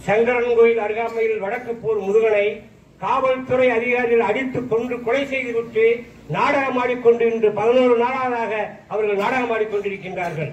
சங்கரன் கோயில் அருகாமையில் வடக்கு போர் முருகனை காவல்துறை அதிகாரிகள் அடித்து கொண்டு கொலை செய்துவிட்டு நாடகமாடிக்கொண்டு இன்று பதினோரு நாளாக அவர்கள் நாடகமாடிக்கொண்டிருக்கின்றார்கள்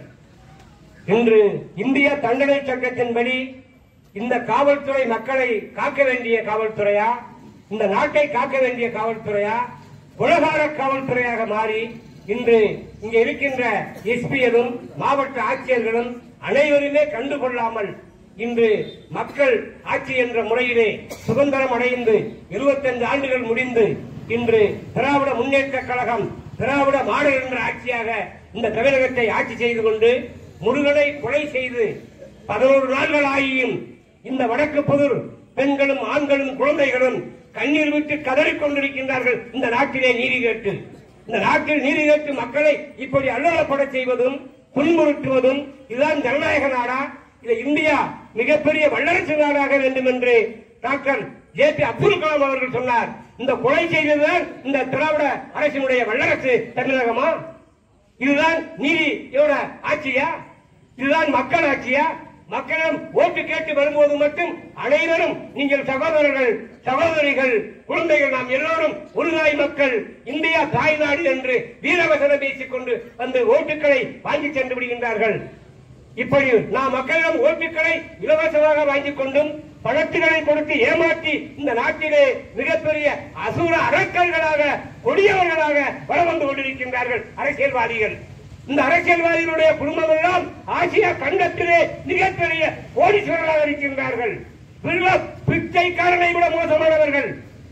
இன்று இந்திய தண்டனை சட்டத்தின்படி இந்த காவல்துறை மக்களை காக்க வேண்டிய காவல்துறையா இந்த நாட்டை காக்க வேண்டிய காவல்துறையா உலகார காவல்துறையாக மாறி இன்று இங்கே இருக்கின்ற எஸ்பியரும் மாவட்ட ஆட்சியர்களும் அனைவருமே கண்டுகொள்ளாமல் இன்று மக்கள் ஆட்சி என்ற முறையிலே சுதந்திரம் அடைந்து 25 ஆண்டுகள் முடிந்து இன்று திராவிட முன்னேற்ற கழகம் திராவிட மாடல் என்ற ஆட்சியாக இந்த தமிழகத்தை ஆட்சி செய்து கொண்டு முருகனை கொலை செய்து பதினோரு நாட்கள் ஆகியும் இந்த வடக்கு புதூர் பெண்களும் ஆண்களும் குழந்தைகளும் கண்ணீர் விட்டு கதறிக் கொண்டிருக்கின்றார்கள் இந்த நாட்டிலே நீதி கேட்டு இந்த நாட்டில் நீதி கேட்டு மக்களை இப்படி அல்லலப்பட செய்வதும் துன்புறுத்துவதும் இதுதான் ஜனநாயக நாடா இது இந்தியா மிகப்பெரிய வல்லரசு நாடாக வேண்டும் என்று doctor J P Abdul Kalam அவர்கள் சொன்னார் இந்த கொலை செய்ததுதான் இந்த திராவிட அரசினுடைய வல்லரசு தமிழகமா இதுதான் நீதியோட ஆட்சியா இதுதான் மக்கள் ஆட்சியா மக்களிடம் ஓட்டு கேட்டு வரும்போது மட்டும் அனைவரும் நீங்கள் சகோதரர்கள் சகோதரிகள் குழந்தைகள் நாம் எல்லோரும் ஒரு தாய் மக்கள் இந்தியா தாய் நாடு என்று வீரவசனம் பேசிக் கொண்டு வந்து ஓட்டுக்களை வாங்கி சென்று விடுகின்றார்கள் இப்படி நாம் மக்களிடம் ஓட்டுக்களை இலவசமாக வாங்கிக் கொண்டும் பணத்துகளை கொடுத்து ஏமாற்றி இந்த நாட்டிலே மிகப்பெரிய அசுர அரக்கர்களாக கொடியவர்களாக வளம் வந்து கொண்டிருக்கின்றார்கள் அரசியல்வாதிகள் இந்த அரசியல்வாதிகளுடைய குடும்பம் எல்லாம் ஆசியா கண்டத்திலே மிகப்பெரிய கோடீஸ்வரர்களாக இருக்கின்றார்கள் பிற பிச்சைக்காரனை விட மோசமானவர்கள்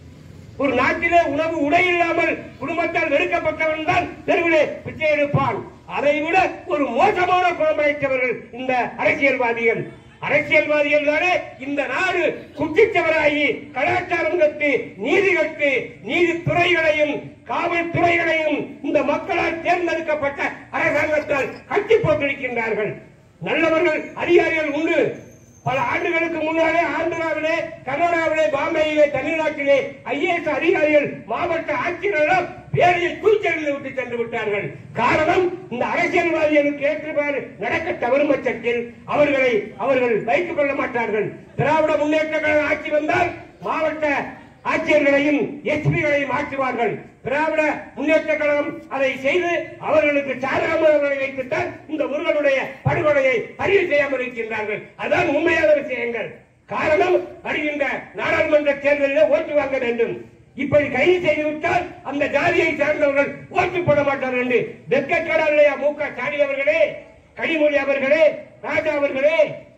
ஒரு நாட்டிலே உணவு உடை இல்லாமல் குடும்பத்தால் வெறுக்கப்பட்டவன் தான் தெருவிலே பிச்சை எடுப்பான் அதை விட ஒரு மோசமான குணமடைத்தவர்கள் இந்த அரசியல்வாதிகள் அரசியல்வாதிகள் தானே இந்த நாடு குட்டிச்சவராகி கலாச்சாரம் கட்டு நீதி கட்டு நீதித்துறைகளையும் காவல்துறைகளையும் இந்த மக்களால் தேர்ந்தெடுக்கப்பட்ட அரசாங்கத்தால் கட்டி போட்டிருக்கின்றார்கள் நல்லவர்கள் அதிகாரிகள் உண்டு பல ஆண்டுகளுக்கு முன்னாலே ஆந்திராவிலே கர்நாடகாவிலே பாம்பேயிலே தமிழ்நாட்டிலே ஐஏஎஸ் அதிகாரிகள் மாவட்ட ஆட்சியர்களும் வேலையை தூக்கெறிந்து விட்டு சென்று விட்டார்கள் காரணம் இந்த அரசியல்வாதிகளுக்கு ஏற்றவாறு நடக்க தவறும் பட்சத்தில் அவர்களை அவர்கள் வைத்துக் கொள்ள மாட்டார்கள் திராவிட முன்னேற்ற கழக ஆட்சி வந்தால் மாவட்ட ஆட்சியர்களையும் எஸ்பிகளையும் மாற்றுவார்கள் திராவிட முன்னேற்ற கழகம் அதை செய்து அவர்களுக்கு சாதகமானவர்களை வைத்துத்தான் இந்த முருகனுடைய படுகொலையை பதிவு செய்யாமல் இருக்கின்றார்கள் அதான் உண்மையான விஷயங்கள் காரணம் வருகின்ற நாடாளுமன்ற தேர்தலில் ஓட்டு வாங்க வேண்டும் இப்படி கைது செய்துவிட்டால் அந்த ஜாதியை சார்ந்தவர்கள் ஓட்டு போட மாட்டார்கள் என்று வெக்கக்கடலையா மு க ஸ்டாலின் அவர்களே கனிமொழி அவர்களே ராஜா அவர்களே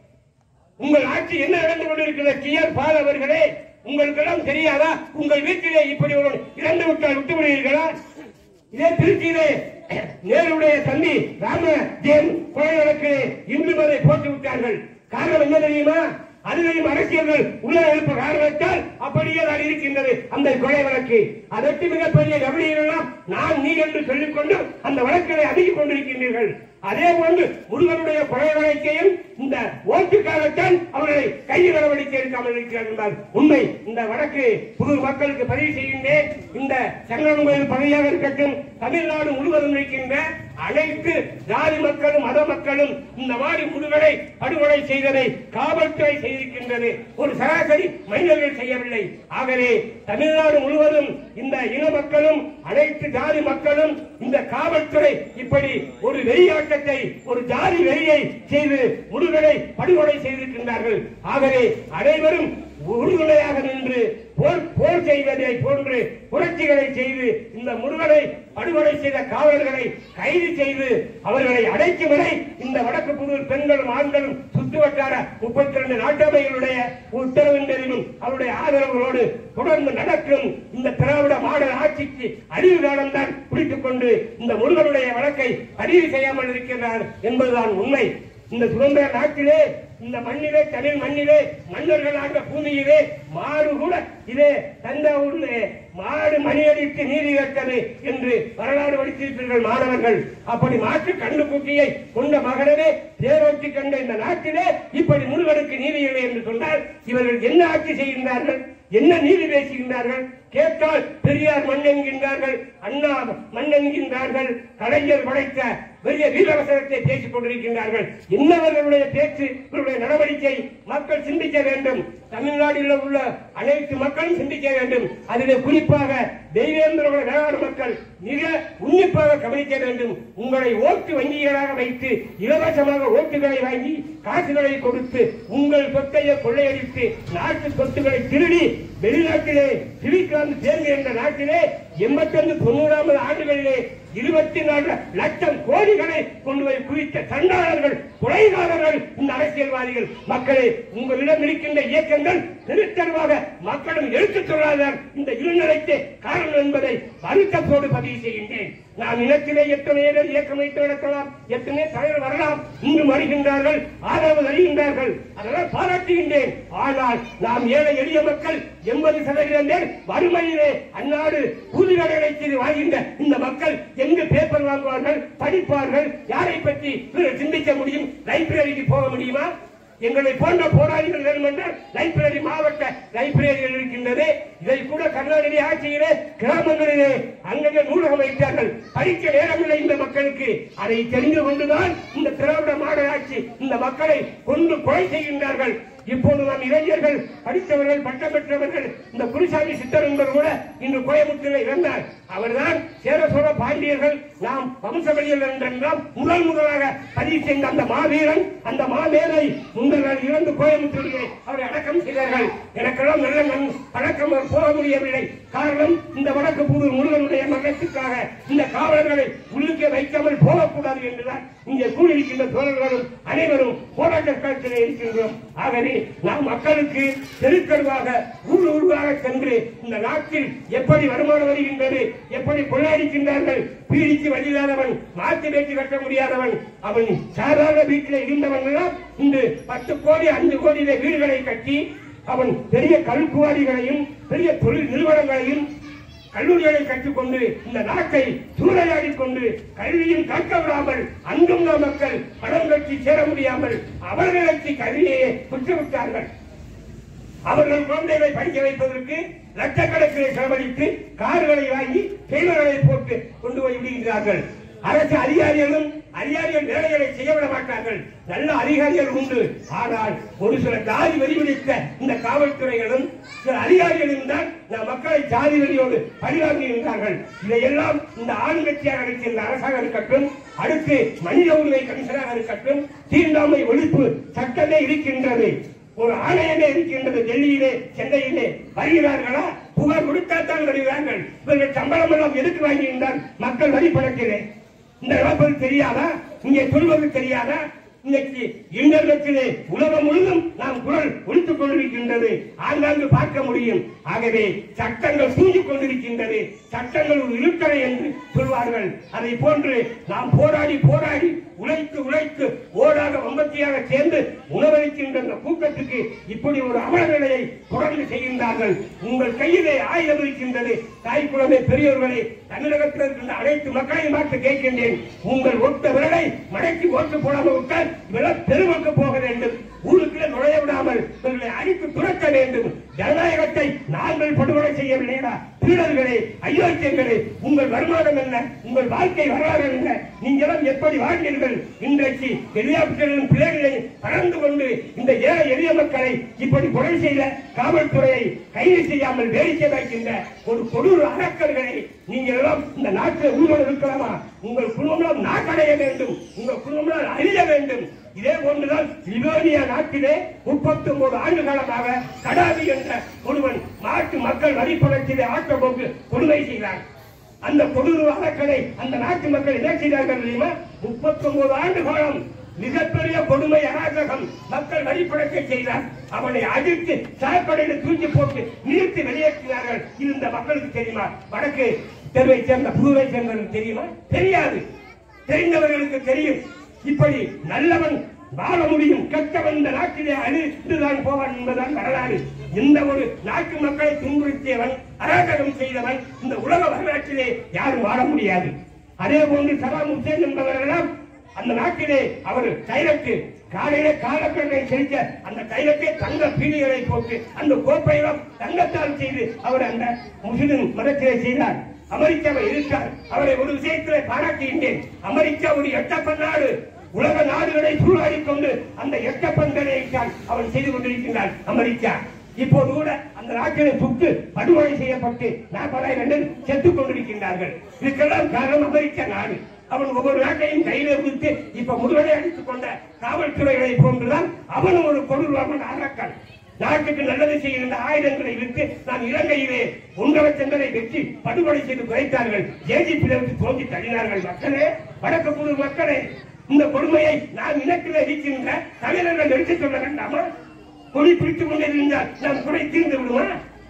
உங்கள் ஆட்சி என்ன நடந்து கொண்டிருக்கிற டி ஆர் பால் அவர்களே உங்களுக்கெல்லாம் தெரியாதா உங்கள் வீட்டிலே இப்படி ஒரு இறந்து விட்டால் விட்டு விடுவீர்களா இதே திருச்சியிலே நேருடைய தம்பி ராம ஜெயம் கொலை வழக்கு இன்று வரை போட்டு விட்டார்கள் காரணம் என்ன தெரியுமா அதிலையும் அரசியல்கள் உள்ள எழுப்ப காரணத்தால் அப்படியே தான் இருக்கின்றது அந்த கொலை வழக்கு அதற்கு மிகப்பெரிய கவனியெல்லாம் நான் நீ என்று சொல்லிக்கொண்டு அந்த வழக்குகளை அடுக்கிக் கொண்டிருக்கின்றீர்கள் அதே போன்று முருகனுடைய கொலை வழக்கையும் இந்த ஓட்டுக்காகத்தான் அவர்களை கைது நடவடிக்கை எடுக்காமல் இருக்கிறார் என்பார் உண்மை இந்த வழக்கு புது மக்களுக்கு பதிவு செய்கின்றேன் இந்த சங்கரன் கோயில் பகுதியாக இருக்கட்டும் தமிழ்நாடு முழுவதும் இருக்கின்ற அனைத்து ஜாதி மக்களும் மத மக்களும் இந்த மாதிரி முருகனை படுகொலை செய்ததை காவல்துறை செய்திருக்கின்றது ஒரு சராசரி மனிதர்கள் செய்யவில்லை ஆகவே தமிழ்நாடு முழுவதும் இந்த இன மக்களும் அனைத்து ஜாதி மக்களும் இந்த காவல்துறை இப்படி ஒரு வெறியாட்டத்தை ஒரு ஜாதி வெறியை செய்து முருகனை படுகொலை செய்திருக்கின்றார்கள் ஆகவே அனைவரும் உறுதுணையாக நின்று போர் போர் செய்வதை போன்று புரட்சிகளை செய்து இந்த முருகனை படுகொலை செய்த காவலர்களை கைது செய்து அவர்களை அடைக்கும் வரை இந்த வடக்கு புதூர் பெண்களும் ஆண்களும் சுற்று வட்டார முப்பத்தி ரெண்டு நாட்டமைகளுடைய உத்தரவின் பேரிலும் அவருடைய ஆதரவுகளோடு தொடர்ந்து நடக்கும் இந்த திராவிட மாடல் ஆட்சிக்கு அறிவு காலம்தான் பிடித்துக் கொண்டு இந்த முருகனுடைய வழக்கை பதிவு செய்யாமல் இருக்கிறார் என்பதுதான் உண்மை இந்த சுதந்திர நாட்டிலே இந்த மண்ணிலே தமிழ் மண்ணிலே மன்னர்கள் ஆண்ட பூமியிலே மாடு கூட இதே தஞ்சாவூரிலே மாடு மணியடித்து நீதி கேட்டது என்று வரலாறு படித்திருப்பீர்கள் மாணவர்கள் அப்படி மாற்று கண்டுக்குட்டியை கொண்ட மகனவே தேரோட்டி கண்ட இந்த நாட்டிலே இப்படி முருகனுக்கு நீதி இல்லை என்று சொன்னால் இவர்கள் என்ன ஆட்சி செய்கின்றார்கள் என்ன நீதி பேசுகின்றார்கள் கேட்டால் பெரியார் மண் என்கின்றார்கள் அண்ணா மண் என்கின்றார்கள் கலைஞர் படைத்த பெரிய வீரவசனத்தை பேசிக் கொண்டிருக்கின்றார்கள் இன்னவர்களுடைய பேச்சு இவருடைய நடவடிக்கை மக்கள் சிந்திக்க வேண்டும் தமிழ்நாட்டில் உள்ள அனைத்து மக்களும் சிந்திக்க வேண்டும் அதிலே குறிப்பாக தெய்வேந்திர வேளாண் மக்கள் மிக உன்னிப்பாக கவனிக்க வேண்டும் உங்களை ஓட்டு வங்கிகளாக வைத்து இலவசமாக ஓட்டுகளை வாங்கி காசுகளை கொடுத்து உங்கள் சொத்தையை கொள்ளையடித்து நாட்டு சொத்துக்களை திருடி வெளிநாட்டிலே சிலிகான் தேர்வு என்ற நாட்டிலே எண்பத்தொன்று தொண்ணூறாவது ஆண்டுகளிலே இருபத்தி நாலு லட்சம் கோடிகளை கொண்டு போய் குவித்த சண்டாளர்கள் கொலைகாரர்கள் இந்த அரசியல்வாதிகள் மக்களே உங்களிடம் இருக்கின்ற இயக்கங்கள் திருத்தரவாக மக்களும் எடுத்துச் சொல்லாதார் இந்த இருநிலைக்கு காரணம் என்பதை வருத்தத்தோடு பதிவு செய்கின்றேன் நாம் இனத்திலே எத்தனை பேர் இயக்கம் வைத்து நடக்கலாம் எத்தனை தலைவர் வரலாம் இன்று வருகின்றார்கள் ஆதரவு தருகின்றார்கள் அதெல்லாம் பாராட்டுகின்றேன் ஆனால் நாம் ஏழை எளிய மக்கள் எண்பது சதவீதம் பேர் வறுமையிலே அந்நாடு கூலிகளை செய்து வாழ்கின்ற இந்த மக்கள் எங்கு பேப்பர் வாங்குவார்கள் படிப்பார்கள் யாரை பற்றி இவர்கள் சிந்திக்க முடியும் லைப்ரரிக்கு போக முடியுமா எங்களை போன்ற போராளிகள் வேண்டுமென்றால் லைப்ரரி மாவட்ட லைப்ரரிகள் இருக்கின்றது இதை கூட கர்நாடக ஆட்சியிலே கிராமங்களிலே அங்கங்கே நூலகம் வைத்தார்கள் படிக்க நேரமில்லை இந்த மக்களுக்கு அதை தெரிந்து கொண்டுதான் இந்த திராவிட மாடல் ஆட்சி இந்த மக்களை கொண்டு கொலை செய்கின்றார்கள் இப்போது நாம் இளைஞர்கள் படித்தவர்கள் பட்டம் பெற்றவர்கள் இந்த குருசாமி சித்தர் என்பவர் கூட இன்று கோயம்புத்தூரில் இறந்தார் அவர்தான் சேர சோழ பாண்டியர்கள் நாம் வம்சவழியில் என்றெல்லாம் முதல் முதலாக பதிவு செய்த அந்த மாவீரன் அந்த மாமேதை முந்தல் நாள் இறந்து கோயம்புத்தூரிலே அவரை அடக்கம் செய்தார்கள் எனக்கெல்லாம் நல்ல நன் பழக்கம் போக முடியவில்லை காரணம் இந்த வடக்கு புதூர் முருகனுடைய மரணத்துக்காக இந்த காவலர்களை உள்ளுக்கே வைக்காமல் போகக்கூடாது என்றுதான் இங்கே கூடியிருக்கின்ற தோழர்களும் அனைவரும் போராட்ட களத்திலே இருக்கின்றோம் ஆகவே நாம் மக்களுக்கு தெருக்கருவாக ஊர் ஊர்வாக சென்று இந்த நாட்டில் எப்படி வருமானம் வருகின்றது எப்படி கொள்ளையடிக்கின்றார்கள் பீடிக்கு வழியில்லாதவன் மாத்து பேச்சு கட்ட முடியாதவன் அவன் சாதாரண வீட்டில் இருந்தவன் எல்லாம் இன்று பத்து கோடி அஞ்சு கோடியில வீடுகளை கட்டி அவன் பெரிய கல்குவாரிகளையும் பெரிய தொழில் நிறுவனங்களையும் கல்லூரிகளை கற்றுக்கொண்டு இந்த நாட்டை சூறையாடிக் கொண்டு கல்வியும் கற்க விடாமல் அங்குள்ள மக்கள் பணம் கட்டி சேர முடியாமல் அவர்களுக்கு கல்வியை விட்டுவிட்டார்கள் அவர்கள் குழந்தைகளை படிக்க வைப்பதற்கு லட்சக்கணக்கில் செலவழித்து கார்களை வாங்கி டெய்லர்களை போட்டு கொண்டு போய் விடுகிறார்கள் அரசு அதிகாரிகளும் அதிகாரிகள் வேலைகளை செய்ய விட மாட்டார்கள் நல்ல அதிகாரிகள் உண்டு ஆனால் ஒரு சில ஜாதி வெறி பிடித்த இந்த காவல்துறைகளும் சில அதிகாரிகளும் தான் நம் மக்களை ஜாதி வெறியோடு பழிவாங்குகின்றார்கள் இதையெல்லாம் இந்த ஆளுங்கட்சியாக இருக்கின்ற அரசாக இருக்கட்டும் அடுத்து மனித உரிமை கமிஷனாக இருக்கட்டும் தீண்டாமை ஒழிப்பு சட்டமே இருக்கின்றது ஒரு ஆணையமே இருக்கின்றது டெல்லியிலே சென்னையிலே வருகிறார்களா புகார் கொடுத்தாத்தான் வருகிறார்கள் இவர்கள் சம்பளம் எல்லாம் எதுக்கு வாங்குகின்றார் மக்கள் வரி பணத்திலே இந்த இழப்பது தெரியாதா இங்கே சொல்வது தெரியாதா இன்னைக்கு இன்டர்நெட்டிலே உலகம் முழுதும் நாம் குரல் ஒழித்துக் கொண்டிருக்கின்றது ஆங்காங்கு பார்க்க முடியும் ஆகவே சட்டங்கள் சூழ்ந்து கொண்டிருக்கின்றது சட்டங்கள் ஒரு இருட்டறை என்று சொல்வார்கள் அதை போன்று நாம் போராடி போராடி உழைத்து உழைத்து ஓடாக வம்பத்தியாக சேர்ந்து உணவளிக்கின்ற இந்த கூட்டத்துக்கு இப்படி ஒரு அமல நிலையை தொடர்ந்து செய்கின்றார்கள் உங்கள் கையிலே ஆயுதம் இருக்கின்றது தாய் குழந்தை பெரியவர்களே தமிழகத்தில் இருக்கின்ற அனைத்து மக்களையும் பார்த்து கேட்கின்றேன் உங்கள் ஒட்ட விரலை மடக்கி ஓட்டு போடாமல் விட்டால் இவெல்லாம் தெருவுக்கு போக வேண்டும் ஊருக்குள்ளே நுழைய விடாமல் இவர்களை அடித்து துரத்த வேண்டும் ஜனநாயகத்தை நாங்கள் படுகொலை செய்யவில்லையா பீடர்களே அயோக்கியங்களே உங்கள் வருமானம் என்ன உங்கள் வாழ்க்கை வரலாறு என்ன நீங்களும் எப்படி வாழ்ந்தீர்கள் இன்றைக்கு ஹெலிகாப்டரின் பிள்ளைகளை பறந்து கொண்டு இந்த ஏழை எளிய மக்களை இப்படி கொலை செய்த காவல்துறையை கைது செய்யாமல் வேடிக்கை வைக்கின்ற ஒரு கொடூர அரக்கர்களை நீங்கள் எல்லாம் இந்த நாட்டில் உங்களோடு இருக்கலாமா உங்கள் குடும்பம் நாட்டடைய வேண்டும் உங்கள் குடும்பம் அழிய வேண்டும் இதே போன்றுதான் லிபோனியா நாட்டிலே முப்பத்தி ஒன்பது ஆண்டு காலமாக கடாபி என்ற ஒருவன் நாட்டு மக்கள் வரிப்பணத்திலே ஆட்ட போக்கு கொடுமை செய்கிறான் அந்த கொடூர அரக்கனை அந்த நாட்டு மக்கள் என்ன செய்தார்கள் தெரியுமா முப்பத்தி ஒன்பது ஆண்டு காலம் மிகப்பெரிய கொடுமை அராஜகம் மக்கள் வரிப்படத்தை செய்தார் அவனை அடித்து சாக்கடையில் தூக்கி போட்டு நிறுத்தி வெளியேற்றினார்கள் இது இந்த மக்களுக்கு தெரியுமா வடக்கு தெருவை சேர்ந்த புதுவை சேர்ந்தவர்களுக்கு தெரியுமா தெரியாது தெரிந்தவர்களுக்கு தெரியும் இப்படி நல்லவன் வாழ முடியும் கெட்டவன் இந்த நாட்டிலே அழித்துதான் போவான் என்பதுதான் வரலாறு இந்த ஒரு நாட்டு மக்களை துன்புறுத்தியவன் அராஜகம் செய்தவன் இந்த உலக வரலாற்றிலே யாரும் வாழ முடியாது அதே போன்று சதாம் ஹுசேன் என்பவரெல்லாம் அந்த நாட்டிலே அவர் தைலத்து காலையில காலக்கண்ணை செலுத்த அந்த தைலத்தை தங்க பீடிகளை போட்டு அந்த கோப்பையெல்லாம் தங்கத்தால் செய்து அவர் அந்த முஸ்லிம் மதத்திலே செய்தார் அமெரிக்காவை இருக்கார் அவரை ஒரு விஷயத்திலே பாராட்டுகின்றேன் அமெரிக்கா ஒரு எட்டப்பன் நாடு உலக நாடுகளை சூழாடிக் கொண்டு அந்த எட்டப்பன்களை தான் அவன் செய்து கொண்டிருக்கின்றான் அமெரிக்கா இப்போது கூட அந்த நாட்டிலே சுட்டு படுகொலை செய்யப்பட்டு நாற்பதாயிரம் பேர் செத்துக் கொண்டிருக்கின்றார்கள் இதுக்கெல்லாம் காரணம் அமெரிக்க நாடு அவன் ஒவ்வொரு நாட்டையும் கையில விட்டு இப்ப முதுகலை அடித்துக் கொண்ட காவல்துறைகளை போன்றுதான் அவனும் ஒரு கொடூரமான அரக்கன் நாட்டுக்கு நல்லது செய்கின்ற ஆயுதங்களை விட்டு நான் இலங்கையிலே ஒன்றரை சென்றரை வெற்றி படுகொலை செய்து குறைத்தார்கள் ஜேஜிபி விட்டு தோன்றி தள்ளினார்கள் மக்களே வடக்கு புது மக்களே இந்த கொடுமையை நாம் இனத்தில் இருக்கின்ற தமிழர்கள் எடுத்துச் சொல்ல வேண்டாமா கொடி பிடித்துக் கொண்டிருந்தால் நாம் குறை தீர்ந்து விடுமா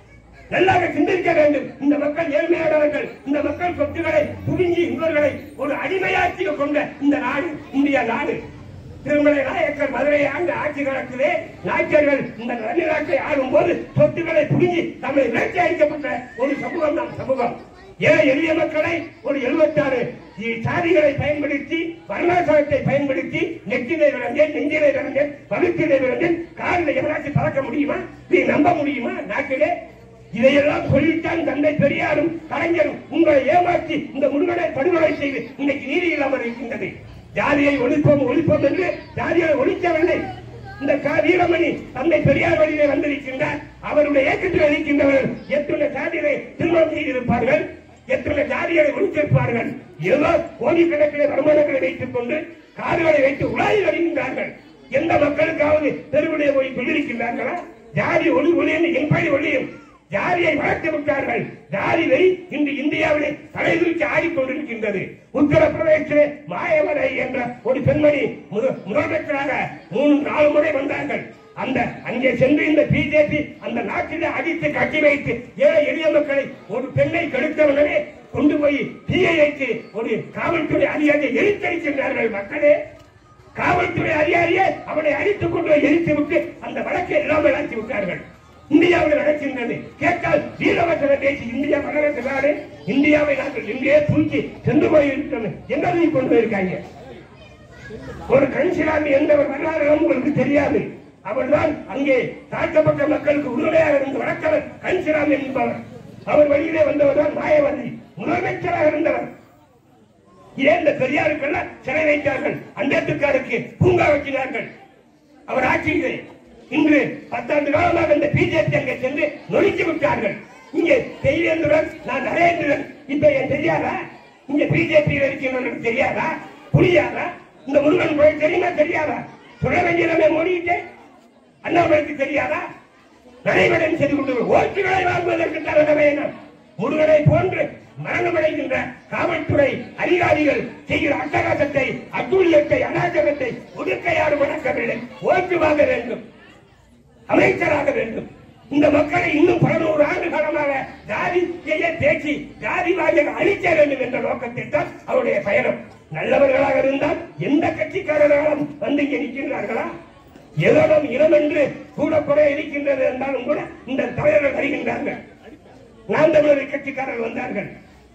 நல்லாக சிந்திக்க வேண்டும் இந்த மக்கள் ஏழ்மையானவர்கள் இந்த மக்கள் சொத்துக்களை புரிஞ்சி இவர்களை ஒரு அடிமையாட்சி கொண்ட இந்த நாடு இந்தியா நாடு திருமலை நாயக்கர் மதுரை ஆண்ட ஆட்சி காலத்திலே நாயக்கர்கள் இந்த நன்னிநாட்டை ஆளும் போது சொத்துக்களை புரிஞ்சி தம்மை வேட்சி அளிக்கப்பட்ட ஒரு சமூகம் நம் சமூகம் ஏன் எளிய மக்களை ஒரு எழுபத்தாறு சாதிகளை பயன்படுத்தி வர்ணாசனத்தை பயன்படுத்தி நெற்றிலை விளங்கேன் நெஞ்சிலை விளங்கேன் வகுத்திலை விளங்கேன் காலில் எவராச்சும் பறக்க முடியுமா நீ நம்ப முடியுமா நாட்டிலே இதையெல்லாம் சொல்லித்தான் தந்தை பெரியாரும் கலைஞரும் உங்களை ஏமாற்றி இந்த முருகனை படுகொலை செய்து இன்னைக்கு நீதி இல்லாமல் இருக்கின்றது ஜாதியை ஒழிப்போம் ஒழிப்போம் என்று ஜாதியை ஒழிக்கவில்லை இந்த கா வீரமணி தந்தை பெரியார் வழியிலே வந்திருக்கின்றார் அவருடைய இயக்கத்தில் இருக்கின்றவர்கள் எத்தனை ஜாதிகளை திருமணம் செய்திருப்பார்கள் எத்தனை ஜாதிகளை ஒழித்திருப்பார்கள் ஏதோ கோடிக்கணக்கிலே வருமானங்களை வைத்துக் கொண்டு காடுகளை வைத்து உலாவி வருகின்றார்கள் எந்த மக்களுக்காவது தெருவிலே போய் சொல்லியிருக்கின்றார்களா ஜாதி ஒளி ஒளி என்று என்பதை ஒளியும் ஜாதியை வளர்த்து விட்டார்கள் ஜாதி வெறி இன்று இந்தியாவிலே தலைவிரிச்சு ஆடிக்கொண்டிருக்கின்றது உத்தரப்பிரதேசத்திலே மாயவரை என்ற ஒரு பெண்மணி முத- முதலமைச்சராக மூணு நாலு முறை வந்தார்கள் அந்த அங்கே சென்று இந்த பிஜேபி அந்த நாட்டிலே அடித்து கட்டி வைத்து ஏழை எளிய மக்களை ஒரு பெண்ணை கெடுத்தவர்களே கொண்டு போய் தீயை வைத்து ஒரு காவல்துறை அதிகாரியை எரித்தடிக்கின்றார்கள் மக்களே காவல்துறை அதிகாரியே அவனை அடித்துக் கொண்டு போய் எரித்து விட்டு அந்த வழக்கை இல்லாமல் ஆக்கி விட்டார்கள் இந்தியாவில் நடக்கின்றது கேட்டால் வீரவசன பேசி இந்தியா வளர்ந்த நாடு இந்தியாவை நாங்கள் எங்கே தூக்கி சென்று போயிருக்கிறோம் எங்கே கொண்டு போயிருக்காங்க ஒரு கன்சிலாமி என்பவர் வரலாறு உங்களுக்கு தெரியாது அவர்தான் அங்கே தாழ்த்தப்பட்ட மக்களுக்கு உறுதுணையாக இருந்து வளர்த்தவர் கன்சிலாமி என்பவர் அவர் வழியிலே வந்தவர் தான் மாயவதி முதலமைச்சராக இருந்தவர் ஏன் இந்த பெரியாருக்கெல்லாம் சிலை வைத்தார்கள் அம்பேத்கருக்கு பூங்கா வைக்கிறார்கள் அவர் ஆட்சியிலே இன்று பத்தாண்டு காலமாக இந்த பிஜேபி அங்கே சென்று நொறுக்கி விட்டார்கள் இங்கே தெய்வேந்திரன் நான் நரேந்திரன் இப்ப என் தெரியாதா இங்க பிஜேபி இருக்கிறவர்களுக்கு தெரியாதா புரியாதா இந்த முருகன் கோயில் தெரியுமா தெரியாதா சுடரஞ்சிரமே மோடிட்டு அண்ணாமலைக்கு தெரியாதா நடைபெறும் செய்து கொண்டு ஓட்டுகளை வாங்குவதற்கு தர வேணும் முருகனை போன்று மரணமடைகின்ற காவல்துறை அதிகாரிகள் செய்கிற அட்டகாசத்தை அட்டூழியத்தை அநாகரத்தை ஒதுக்கையாறு வணக்கவில்லை ஓட்டு வாங்க வேண்டும் அமைச்சராக வேண்டும் இந்த மக்களை இன்னும் பல நூறு ஆண்டு காலமாக ஜாதியையே பேசி ஜாதிவாதியாக அழிக்க வேண்டும் என்ற நோக்கத்தில் தான் அவருடைய பயணம் நல்லவர்களாக இருந்தால் எந்த கட்சிக்காரர்களும் வந்து இங்கே நிற்கின்றார்களா எதனும் இனம் என்று கூட குறை இருக்கின்றது என்றாலும் கூட இந்த தலைவர்கள் வருகின்றார்கள் நாம் தமிழர் கட்சிக்காரர்கள் வந்தார்கள்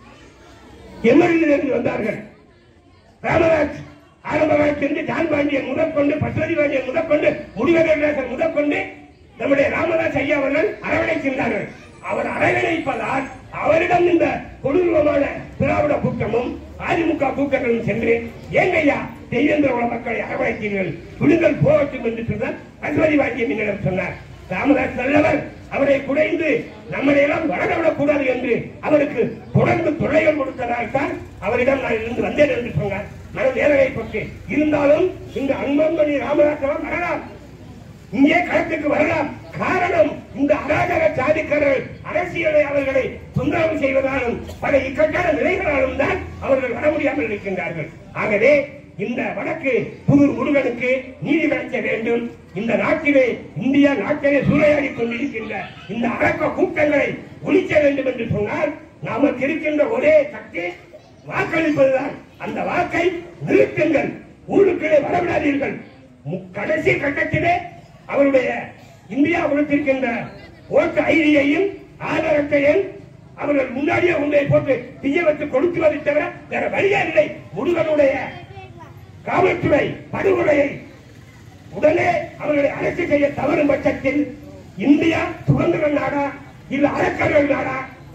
எம்எல்ஏ வந்தார்கள் ராமராஜ் ஆரம்பராஜ் சென்று ஜான் பாண்டியன் முதற்கொண்டு பசுவதி பாண்டியன் முதற்கொண்டு முடிவகேசன் முதற்கொண்டு நம்முடைய ராமதாஸ் ஐயா அவர்கள் அரவணைக்கின்றார்கள் அவர் அரவணைப்பதால் அவரிடம் இந்த கொடூரமான திராவிட கூட்டமும் அதிமுக கூட்டங்களும் சென்று ஏங்கய்யா தெய்வேந்திர குல மக்களை அரவணைத்தீர்கள் விடுங்கள் போகட்டும் என்று சொன்னார் பசுவதி பாண்டியன் என்னிடம் சொன்னார் ராமதாஸ் நல்லவர் அவரை குடைந்து நம்மளை எல்லாம் வளரவிடக் கூடாது என்று அவருக்கு தொடர்ந்து தொல்லைகள் கொடுத்ததால் தான் அவரிடம் நான் இருந்து வந்தேன் என்று சொன்னார் மனம் வேதனை பற்றி இருந்தாலும் இந்த அன்பம்பணி ராமதாசெல்லாம் வரலாம் இங்கே களத்துக்கு வரலாம் காரணம் இந்த அராஜக சாதிக்காரர்கள் அரசியலை அவர்களை தொந்தரவு செய்வதாலும் பல இக்கட்டான நிலைகளாலும் தான் அவர்கள் வர முடியாமல் இருக்கின்றார்கள் ஆகவே இந்த வடக்கு புதூர் முருகனுக்கு நீதி கிடைக்க வேண்டும் இந்த நாட்டிலே இந்தியா நாட்டிலே சூறையாடி கொண்டிருக்கின்ற இந்த அரக்க கூட்டங்களை ஒழிக்க வேண்டும் என்று சொன்னால் நமக்கு இருக்கின்ற ஒரே சக்தி வாக்களிப்பதுதான் அந்த வாக்கை நிறுத்துங்கள் ஊருக்குள்ளே வரவிடாதீர்கள் மு- கடைசி கட்டத்திலே அவருடைய இந்தியா கொடுத்திருக்கின்ற ஓட்டு ஐடியையும் ஆதார் அட்டையும் அவர்கள் முன்னாடியே உங்களை போட்டு தீய வைத்து கொடுத்துவதை தவிர வேற வழியே இல்லை முருகனுடைய காவல்துறை படுகொலையை உடனே அவர்களை அரசு செய்ய தவறும் பட்சத்தில் இந்தியா சுதந்திர நாடா இல்ல அரக்கர்கள் நாடா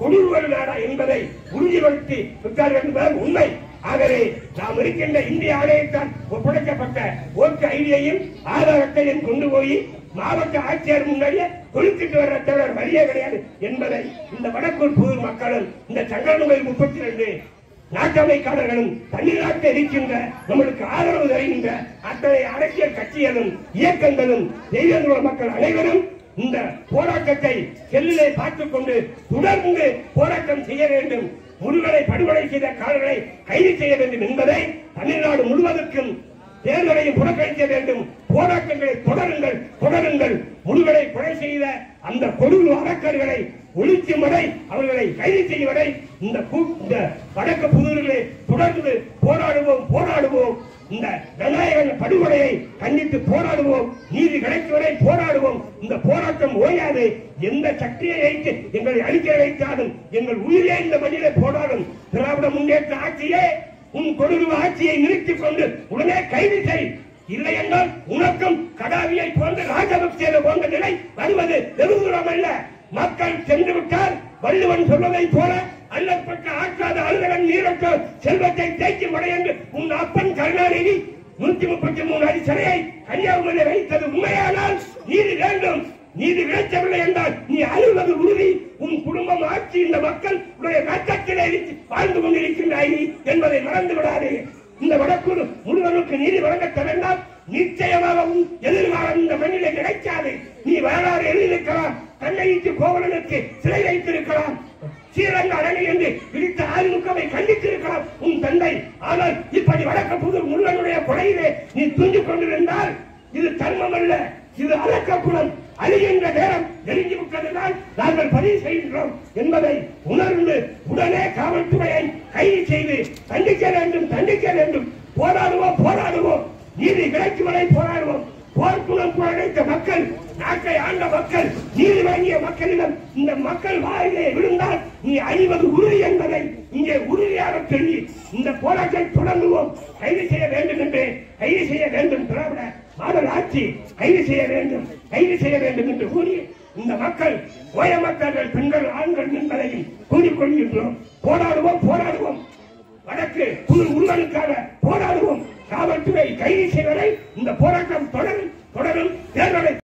கொடூர நாடா என்பதை உறுதிப்படுத்தி விட்டார்கள் என்பதுதான் உண்மை ஆகவே நாம் இருக்கின்ற இந்திய ஆணையத்தால் ஒப்படைக்கப்பட்ட ஓட்டு ஐடியையும் ஆதார் அட்டையும் கொண்டு போய் மாவட்ட ஆட்சியர் முன்னாடியே கொடுத்துட்டு வர்ற தவிர வழியே கிடையாது என்பதை இந்த வடக்கூர் புதூர் மக்களும் இந்த சங்கரநுகர் முப்பத்தி ரெண்டு நாட்டமைக்காரர்களும் தமிழ்நாட்டில் இருக்கின்ற நம்மளுக்கு ஆதரவு தருகின்ற அத்தனை அரசியல் கட்சிகளும் இயக்கங்களும் தெய்வங்கள மக்கள் அனைவரும் இந்த போராட்டத்தை செல்லிலே பார்த்துக் கொண்டு தொடர்ந்து போராட்டம் செய்ய வேண்டும் முருகனை படுகொலை செய்த காலர்களை கைது செய்ய வேண்டும் என்பதை தமிழ்நாடு முழுவதற்கும் தேர்தலையும் புறக்கணிக்க வேண்டும் போராட்டங்களை தொடருங்கள் தொடருங்கள் முருகனை கொலை செய்த அந்த கொடூர அரக்கர்களை ஒழிக்கும் வரை அவர்களை கைது செய்யும் வரை இந்த கூ- இந்த வடக்கு புதூரிலே தொடர்ந்து போராடுவோம் போராடுவோம் இந்த ஜனநாயக படுகொலையை கண்டித்து போராடுவோம் நீதி கிடைக்கும் வரை போராடுவோம் இந்த போராட்டம் ஓயாது எந்த சக்தியை வைத்து எங்களை அழிக்க வைத்தாலும் எங்கள் உயிரே இந்த மண்ணிலே போராடும் திராவிட முன்னேற்ற ஆட்சியே உன் கொடூர ஆட்சியை நிறுத்திக் கொண்டு உடனே கைது செய் இல்லை என்றால் உனக்கும் கடாவியை போன்ற ராஜபக்சேவை போன்ற நிலை வருவது வெகு தூரம் அல்ல மக்கள் சென்று விட்டால் வள்ளுவன் சொல்வதை போல அல்லப்பட்ட ஆற்றாத அழுதகன் நீரற்ற செல்வத்தை தேய்க்கும் முறை என்று உன் அப்பன் கருணாநிதி நூத்தி முப்பத்தி மூணு அடி சிலையை கன்னியாகுமரியில் வைத்தது உண்மையானால் நீதி வேண்டும் நீதி கிடைக்கவில்லை என்றால் நீ அழுவது உறுதி உன் குடும்பம் ஆட்சி இந்த மக்கள் உடைய ரத்தத்திலே இருந்து வாழ்ந்து கொண்டிருக்கின்றாய் நீ என்பதை மறந்து விடாதே இந்த வடக்கு முழுவதற்கு நீதி வழங்கத்த வேண்டாம் நிச்சயமாகவும் எதிர்காலம் இந்த மண்ணிலே கிடைக்காது நீ வரலாறு எழுதியிருக்கலாம் கண்ணகிக்கு கோவலனுக்கு சிலை வைத்திருக்கலாம் ஸ்ரீரங்க அரணி என்று பிடித்த அதிமுகவை கண்டித்திருக்கலாம் உன் தந்தை ஆனால் இப்படி வடக்கு புது முருகனுடைய கொலையிலே நீ துஞ்சு கொண்டிருந்தால் இது தர்மம் அல்ல இது அலக்கப்புறம் அழிகின்ற நேரம் நெருங்கி விட்டதுதான் நாங்கள் பதிவு செய்கின்றோம் என்பதை உணர்ந்து உடனே காவல்துறையை கைது செய்து தண்டிக்க வேண்டும் தண்டிக்க வேண்டும் போராடுவோம் போராடுவோம் நீதி கிடைக்கும் வரை போராடுவோம் போர்க்குணம் குழைத்த மக்கள் நாட்டை ஆண்ட மக்கள் நீதி வழங்கிய மக்களிடம் இந்த மக்கள் வாயிலே விழுந்தால் நீ அழிவது உறுதி என்பதை இங்கே உறுதியாக சொல்லி இந்த போராட்டத்தை தொடங்குவோம் கைது செய்ய வேண்டும் என்று கைது செய்ய வேண்டும் திராவிட மாடல் ஆட்சி கைது செய்ய வேண்டும் கைது செய்ய வேண்டும் என்று கூறி இந்த மக்கள் ஓய மக்கள் பெண்கள் ஆண்கள் என்பதையும் கூறிக்கொள்கின்றோம் போராடுவோம் போராடுவோம் வடக்கு புது முருகனுக்காக போராடுவோம் காவல்துறை கைது செய்வதை இந்த போராட்டம் தொடரும் தொடரும் தேர்தலை